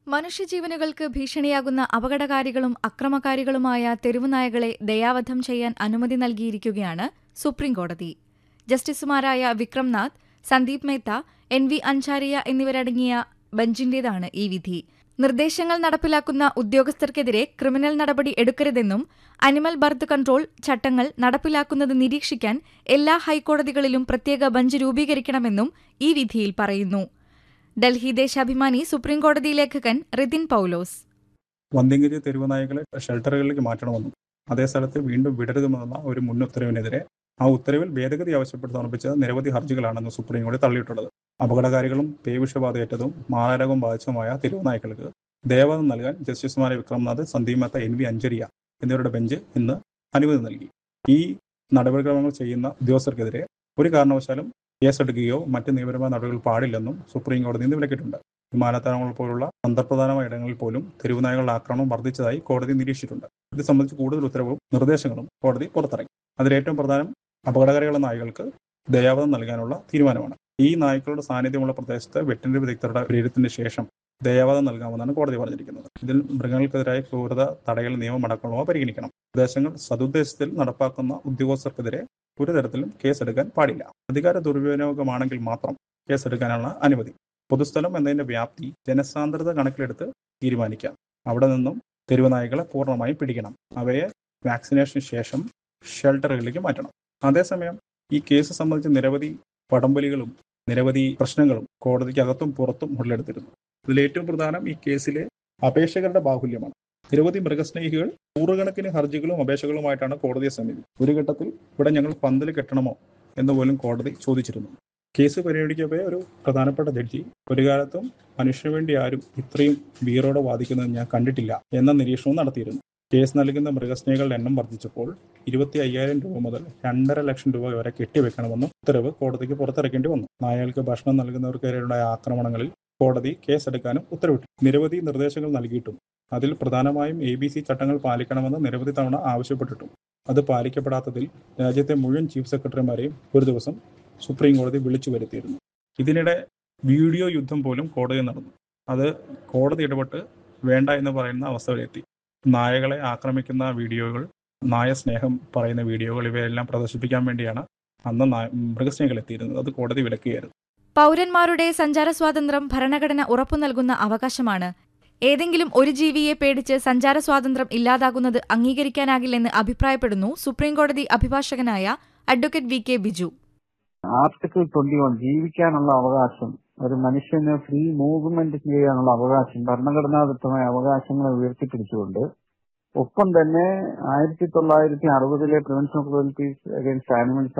മനുഷ്യജീവനുകൾക്ക് ഭീഷണിയാകുന്ന അപകടകാരികളും അക്രമകാരികളുമായ തെരുവുനായകളെ ദയാവധം ചെയ്യാൻ അനുമതി നൽകിയിരിക്കുകയാണ് സുപ്രീംകോടതി ജസ്റ്റിസുമാരായ വിക്രംനാഥ് സന്ദീപ് മേത്ത എൻ വി അൻചാരിയ എന്നിവരടങ്ങിയ ബെഞ്ചിന്റേതാണ് ഈ വിധി നിർദ്ദേശങ്ങൾ നടപ്പിലാക്കുന്ന ഉദ്യോഗസ്ഥർക്കെതിരെ ക്രിമിനൽ നടപടി എടുക്കരുതെന്നും അനിമൽ ബർത്ത് കൺട്രോൾ ചട്ടങ്ങൾ നടപ്പിലാക്കുന്നത് നിരീക്ഷിക്കാൻ എല്ലാ ഹൈക്കോടതികളിലും പ്രത്യേക ബെഞ്ച് രൂപീകരിക്കണമെന്നും ഈ വിധിയിൽ പറയുന്നു ഡൽഹി ദേശാഭിമാനി സുപ്രീംകോടതി ലേഖകൻ റിതിൻ പൌലോസ് വന്ധ്യംഗിരി തെരുവ് നായകളെ ഷെൽട്ടറുകളിലേക്ക് മാറ്റണമെന്നും അതേ സ്ഥലത്ത് വീണ്ടും വിടരുതെന്നുള്ള ഒരു മുൻ ഉത്തരവിനെതിരെ ആ ഉത്തരവിൽ ഭേദഗതി ആവശ്യപ്പെട്ട് സമർപ്പിച്ച നിരവധി ഹർജികളാണെന്ന് സുപ്രീം കോടതി തള്ളിയിട്ടുള്ളത് അപകടകാരികളും പേവിഷബാധയേറ്റതും മാരകവും ബാധിച്ചതുമായ തെരുവ് നായ്ക്കൾക്ക് ദേവതം നൽകാൻ ജസ്റ്റിസുമാരെ വിക്രംനാഥ് സന്ദീപ് മേത്ത എൻ വി അഞ്ചരിയ എന്നിവരുടെ ബെഞ്ച് ഇന്ന് അനുമതി നൽകി ഈ നടപടിക്രമങ്ങൾ ചെയ്യുന്ന ഉദ്യോഗസ്ഥർക്കെതിരെ ഒരു കാരണവശാലും കേസെടുക്കുകയോ മറ്റ് നിയമപരമായ നടപടികൾ പാടില്ലെന്നും സുപ്രീം കോടതി ഇന്ന് വിലക്കിയിട്ടുണ്ട് വിമാനത്താവളങ്ങൾ പോലുള്ള തന്ത്രപ്രധാനമായ ഇടങ്ങളിൽ പോലും തെരുവ് നായകളുടെ ആക്രമണം വർദ്ധിച്ചതായി കോടതി നിരീക്ഷിച്ചിട്ടുണ്ട് ഇത് സംബന്ധിച്ച് കൂടുതൽ ഉത്തരവും നിർദ്ദേശങ്ങളും കോടതി പുറത്തിറങ്ങി അതിലേറ്റവും പ്രധാനം അപകടകാരികളുടെ നായകൾക്ക് ദയാവധം നൽകാനുള്ള തീരുമാനമാണ് ഈ നായ്ക്കളുടെ സാന്നിധ്യമുള്ള പ്രദേശത്ത് വെറ്റിനറി വിദഗ്ധരുടെ വിലയിരുത്തിന് ശേഷം ദയാവധം നൽകാമെന്നാണ് കോടതി പറഞ്ഞിരിക്കുന്നത് ഇതിൽ മൃഗങ്ങൾക്കെതിരായ ക്രൂരത തടയൽ നിയമമടക്കമുള്ളവ പരിഗണിക്കണം നിർദ്ദേശങ്ങൾ സതുദ്ദേശത്തിൽ നടപ്പാക്കുന്ന ഉദ്യോഗസ്ഥർക്കെതിരെ ഒരു തരത്തിലും കേസെടുക്കാൻ പാടില്ല അധികാര ദുർവിനിയോഗമാണെങ്കിൽ മാത്രം കേസെടുക്കാനുള്ള അനുമതി പൊതുസ്ഥലം എന്നതിന്റെ വ്യാപ്തി ജനസാന്ദ്രത കണക്കിലെടുത്ത് തീരുമാനിക്കാം അവിടെ നിന്നും തെരുവ് നായ്ക്കളെ പൂർണ്ണമായും പിടിക്കണം അവയെ വാക്സിനേഷന് ശേഷം ഷെൽട്ടറുകളിലേക്ക് മാറ്റണം അതേസമയം ഈ കേസ് സംബന്ധിച്ച് നിരവധി പടംവലികളും നിരവധി പ്രശ്നങ്ങളും കോടതിക്കകത്തും പുറത്തും ഉടലെടുത്തിരുന്നു ഇതിലേറ്റവും പ്രധാനം ഈ കേസിലെ അപേക്ഷകരുടെ ബാഹുല്യമാണ് നിരവധി മൃഗസ്നേഹികൾ നൂറുകണക്കിന് ഹർജികളും അപേക്ഷകളുമായിട്ടാണ് കോടതിയെ സമീപി ഒരു ഘട്ടത്തിൽ ഇവിടെ ഞങ്ങൾ പന്തൽ കെട്ടണമോ എന്ന് പോലും കോടതി ചോദിച്ചിരുന്നു കേസ് പരിഗണിക്കവേ ഒരു പ്രധാനപ്പെട്ട ജഡ്ജി ഒരു കാലത്തും മനുഷ്യന് വേണ്ടി ആരും ഇത്രയും വീറോടെ വാദിക്കുന്നത് ഞാൻ കണ്ടിട്ടില്ല എന്ന നിരീക്ഷണവും നടത്തിയിരുന്നു കേസ് നൽകുന്ന മൃഗസ്നേഹികളുടെ എണ്ണം വർദ്ധിച്ചപ്പോൾ ഇരുപത്തി അയ്യായിരം രൂപ മുതൽ രണ്ടര ലക്ഷം രൂപ വരെ കെട്ടിവെക്കണമെന്ന് ഉത്തരവ് കോടതിക്ക് പുറത്തിറക്കേണ്ടി വന്നു നായകൾക്ക് ഭക്ഷണം നൽകുന്നവർക്കെതിരെയുണ്ടായ ആക്രമണങ്ങളിൽ കോടതി കേസെടുക്കാനും ഉത്തരവിട്ടു നിരവധി നിർദ്ദേശങ്ങൾ നൽകിയിട്ടും അതിൽ പ്രധാനമായും എ ബി സി ചട്ടങ്ങൾ പാലിക്കണമെന്ന് നിരവധി തവണ ആവശ്യപ്പെട്ടിട്ടും അത് പാലിക്കപ്പെടാത്തതിൽ രാജ്യത്തെ മുഴുവൻ ചീഫ് സെക്രട്ടറിമാരെയും ഒരു ദിവസം സുപ്രീം കോടതി വിളിച്ചു വരുത്തിയിരുന്നു ഇതിനിടെ വീഡിയോ യുദ്ധം പോലും കോടതി നടന്നു അത് കോടതി ഇടപെട്ട് വേണ്ട എന്ന് പറയുന്ന അവസ്ഥ വരെത്തി നായകളെ ആക്രമിക്കുന്ന വീഡിയോകൾ നായ സ്നേഹം പറയുന്ന വീഡിയോകൾ ഇവയെല്ലാം പ്രദർശിപ്പിക്കാൻ വേണ്ടിയാണ് അന്ന് മൃഗസ്നേഹികൾ എത്തിയിരുന്നത് അത് കോടതി വിലക്കുകയായിരുന്നു പൗരന്മാരുടെ സഞ്ചാര സ്വാതന്ത്ര്യം ഭരണഘടന ഉറപ്പു നൽകുന്ന അവകാശമാണ് ഏതെങ്കിലും ഒരു ജീവിയെ പേടിച്ച് സഞ്ചാര സ്വാതന്ത്ര്യം ഇല്ലാതാകുന്നത് അംഗീകരിക്കാനാകില്ലെന്ന് അഭിപ്രായപ്പെടുന്നു സുപ്രീംകോടതി അഭിഭാഷകനായ advocate V K Biju article twenty one ജീവിക്കാനുള്ള അവകാശം ഒരു മനുഷ്യന് ഫ്രീ മൂവ്മെന്റ് ചെയ്യാനുള്ള അവകാശം ഭരണഘടനാദത്തമായ അവകാശങ്ങളെ ഉയർത്തിപ്പിടിച്ചുകൊണ്ട് ഒപ്പം തന്നെ ആയിരത്തി തൊള്ളായിരത്തി അറുപതിലെ prevention of cruelties against animals